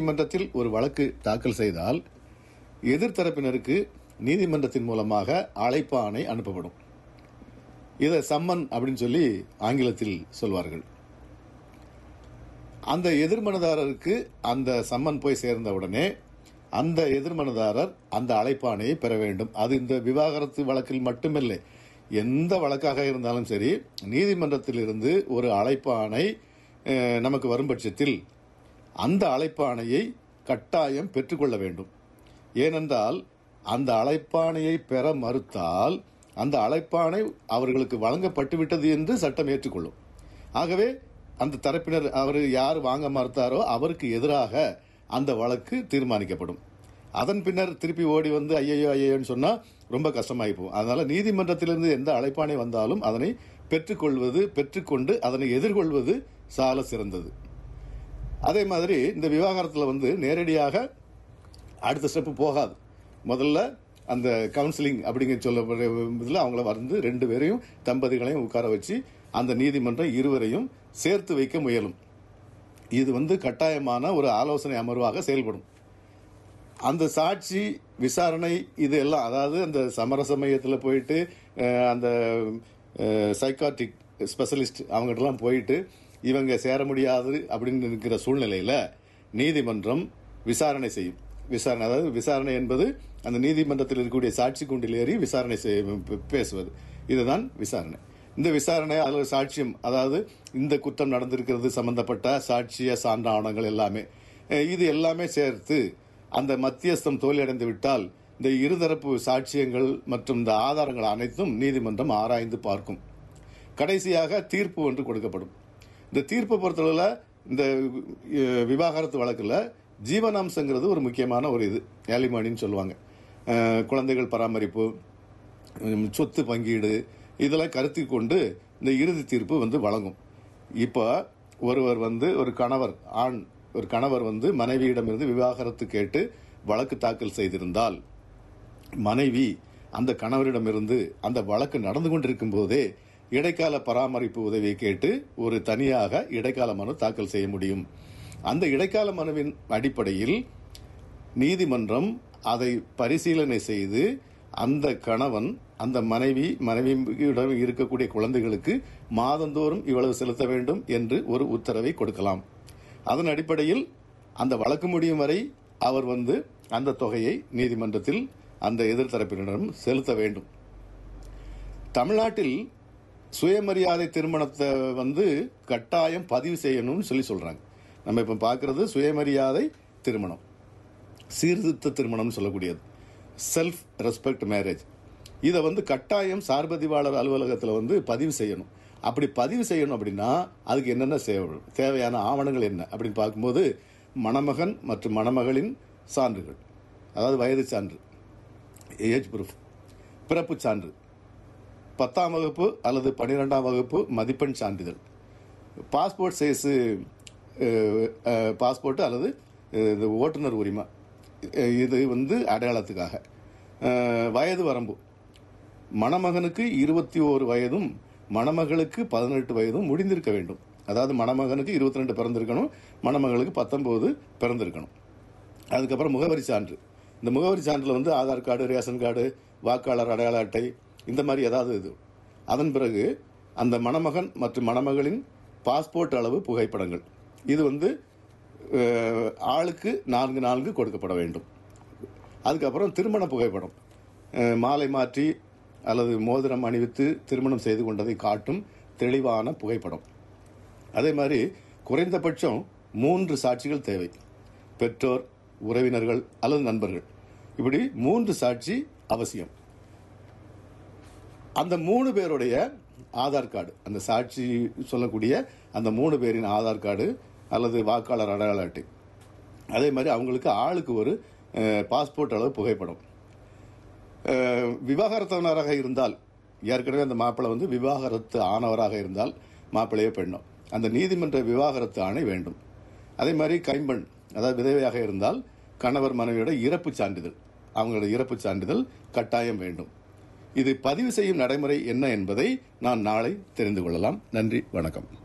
நீதிமன்றத்தில் ஒரு வழக்கு தாக்கல் செய்தால் எதிர்த்தரப்பினருக்கு நீதிமன்றத்தின் மூலமாக அழைப்பாணை அனுப்பப்படும் இதை சம்மன் அப்படின்னு சொல்லி ஆங்கிலத்தில் சொல்வார்கள் அந்த எதிர்மனதாரருக்கு அந்த சம்மன் போய் சேர்ந்த உடனே அந்த எதிர்மனதாரர் அந்த அழைப்பாணையை பெற வேண்டும் அது இந்த விவாகரத்து வழக்கில் மட்டுமில்லை எந்த வழக்காக இருந்தாலும் சரி நீதிமன்றத்தில் இருந்து ஒரு அழைப்பாணை அஹ், நமக்கு வரும் பட்சத்தில் அந்த அழைப்பாணையை கட்டாயம் பெற்றுக்கொள்ள வேண்டும் ஏனென்றால் அந்த அழைப்பாணையை பெற மறுத்தால் அந்த அழைப்பாணை அவர்களுக்கு வழங்கப்பட்டு விட்டது என்று சட்டம் ஏற்றுக்கொள்ளும் ஆகவே அந்த தரப்பினர் அவர் யார் வாங்க மறுத்தாரோ அவருக்கு எதிராக அந்த வழக்கு தீர்மானிக்கப்படும் அதன் பின்னர் திருப்பி ஓடி வந்து ஐயையோ ஐயையோன்னு சொன்னா ரொம்ப கஷ்டமாகி போகும் அதனால நீதிமன்றத்திலிருந்து எந்த அழைப்பாணை வந்தாலும் அதனை பெற்றுக்கொள்வது பெற்றுக்கொண்டு அதனை எதிர்கொள்வது சால சிறந்தது அதே மாதிரி இந்த விவாகரத்தில் வந்து நேரடியாக அடுத்த ஸ்டெப்பு போகாது முதல்ல அந்த கவுன்சிலிங் அப்படிங்கிற சொல்ல இதில் அவங்கள வந்து ரெண்டு பேரையும் தம்பதிகளையும் உட்கார வச்சு அந்த நீதிமன்றம் இருவரையும் சேர்த்து வைக்க முயலும் இது வந்து கட்டாயமான ஒரு ஆலோசனை அமர்வாக செயல்படும் அந்த சாட்சி விசாரணை இது எல்லாம் அதாவது அந்த சமரச மையத்தில் போயிட்டு அஹ், அந்த சைக்காட்டிக் ஸ்பெஷலிஸ்ட் அவங்ககிட்டலாம் போயிட்டு இவங்க சேர முடியாது அப்படின்னு இருக்கிற சூழ்நிலையில் நீதிமன்றம் விசாரணை செய்யும் விசாரணை அதாவது விசாரணை என்பது அந்த நீதிமன்றத்தில் இருக்கக்கூடிய சாட்சி கூண்டில் ஏறி விசாரணை செய்ய பேசுவது இதுதான் விசாரணை இந்த விசாரணை அதில் சாட்சியம் அதாவது இந்த குற்றம் நடந்திருக்கிறது சம்பந்தப்பட்ட சாட்சிய சான்ற ஆவணங்கள் எல்லாமே அஹ் இது எல்லாமே சேர்த்து அந்த மத்தியஸ்தம் தோல்வியடைந்து விட்டால் இந்த இருதரப்பு சாட்சியங்கள் மற்றும் இந்த ஆதாரங்கள் அனைத்தும் நீதிமன்றம் ஆராய்ந்து பார்க்கும் கடைசியாக தீர்ப்பு ஒன்று கொடுக்கப்படும் இந்த தீர்ப்பை பொறுத்தளவில் இந்த அஹ், விவாகரத்து வழக்கில் ஜீவனாம்சங்கிறது ஒரு முக்கியமான ஒரு இது ஏலிமானின்னு சொல்லுவாங்க அஹ், குழந்தைகள் பராமரிப்பு உம், சொத்து பங்கீடு இதெல்லாம் கருத்தில் கொண்டு இந்த இறுதி தீர்ப்பு வந்து வழங்கும் இப்போ ஒருவர் வந்து ஒரு கணவர் ஆண் ஒரு கணவர் வந்து மனைவியிடமிருந்து விவாகரத்து கேட்டு வழக்கு தாக்கல் செய்திருந்தால் மனைவி அந்த கணவரிடமிருந்து அந்த வழக்கு நடந்து கொண்டிருக்கும் போதே இடைக்கால பராமரிப்பு உதவியை கேட்டு ஒரு தனியாக இடைக்கால மனு தாக்கல் செய்ய முடியும் அந்த இடைக்கால மனுவின் அடிப்படையில் நீதிமன்றம் அதை பரிசீலனை செய்து அந்த கணவன் அந்த மனைவி மனைவியிடம் இருக்கக்கூடிய குழந்தைகளுக்கு மாதந்தோறும் இவ்வளவு செலுத்த வேண்டும் என்று ஒரு உத்தரவை கொடுக்கலாம் அதன் அடிப்படையில் அந்த வழக்கு முடியும் வரை அவர் வந்து அந்த தொகையை நீதிமன்றத்தில் அந்த எதிர்த்தரப்பினரிடம் செலுத்த வேண்டும் தமிழ்நாட்டில் சுயமரியாதை திருமணத்தை வந்து கட்டாயம் பதிவு செய்யணும்னு சொல்லி சொல்றாங்க நம்ம இப்ப பார்க்கிறது சுயமரியாதை திருமணம் சீர்திருத்த திருமணம்னு சொல்லக்கூடியது செல்ஃப் ரெஸ்பெக்ட் மேரேஜ் இதை வந்து கட்டாயம் சார்பதிவாளர் அலுவலகத்தில் வந்து பதிவு செய்யணும் அப்படி பதிவு செய்யணும் அப்படின்னா அதுக்கு என்னென்ன சேவை தேவையான ஆவணங்கள் என்ன அப்படின்னு பார்க்கும்போது மணமகன் மற்றும் மணமகளின் சான்றுகள் அதாவது வயது சான்று ஏஜ் ப்ரூஃப் பிறப்பு சான்று பத்தாம் வகுப்பு அல்லது பன்னிரெண்டாம் வகுப்பு மதிப்பெண் சான்றிதழ் பாஸ்போர்ட் சைஸு பாஸ்போர்ட் அல்லது அஹ், இது ஓட்டுநர் உரிமை அஹ், இது வந்து அடையாளத்துக்காக அஹ், வயது வரம்பு மணமகனுக்கு இருபத்தி ஓரு வயதும் மணமகளுக்கு பதினெட்டு வயதும் முடிந்திருக்க வேண்டும் அதாவது மணமகனுக்கு இருபத்தி ரெண்டு பிறந்திருக்கணும் மணமகளுக்கு பத்தொன்பது பிறந்திருக்கணும் அதுக்கப்புறம் முகவரி சான்று இந்த முகவரி சான்றில் வந்து ஆதார் கார்டு ரேஷன் கார்டு வாக்காளர் அடையாள அட்டை இந்த மாதிரி ஏதாவது இது அதன் பிறகு அந்த மணமகன் மற்றும் மணமகளின் பாஸ்போர்ட் அளவு புகைப்படங்கள் இது வந்து அஹ், ஆளுக்கு நான்கு நான்கு கொடுக்கப்பட வேண்டும் அதுக்கப்புறம் திருமண புகைப்படம் அஹ், மாலை மாற்றி அல்லது மோதிரம் அணிவித்து திருமணம் செய்து கொண்டதை காட்டும் தெளிவான புகைப்படம் அதே மாதிரி குறைந்தபட்சம் மூன்று சாட்சிகள் தேவை பெற்றோர் உறவினர்கள் அல்லது நண்பர்கள் இப்படி மூன்று சாட்சி அவசியம் அந்த மூணு பேருடைய ஆதார் கார்டு அந்த சாட்சி சொல்லக்கூடிய அந்த மூணு பேரின் ஆதார் கார்டு அல்லது வாக்காளர் அடையாள அட்டை அதே மாதிரி அவங்களுக்கு ஆளுக்கு ஒரு அஹ், பாஸ்போர்ட் அளவு புகைப்படம் அஹ், விவாகரத்தவனராக இருந்தால் ஏற்கனவே அந்த மாப்பிள்ளை வந்து விவாகரத்து ஆனவராக இருந்தால் மாப்பிள்ளையோ பெண்ணோ அந்த நீதிமன்ற விவாகரத்து ஆணை வேண்டும் அதே மாதிரி கைம்பெண் அதாவது விதவையாக இருந்தால் கணவர் மனைவியோட இறப்பு சான்றிதழ் அவங்களோட இறப்பு சான்றிதழ் கட்டாயம் வேண்டும் இது பதிவு செய்யும் நடைமுறை என்ன என்பதை நான் நாளை தெரிந்து கொள்ளலாம் நன்றி வணக்கம்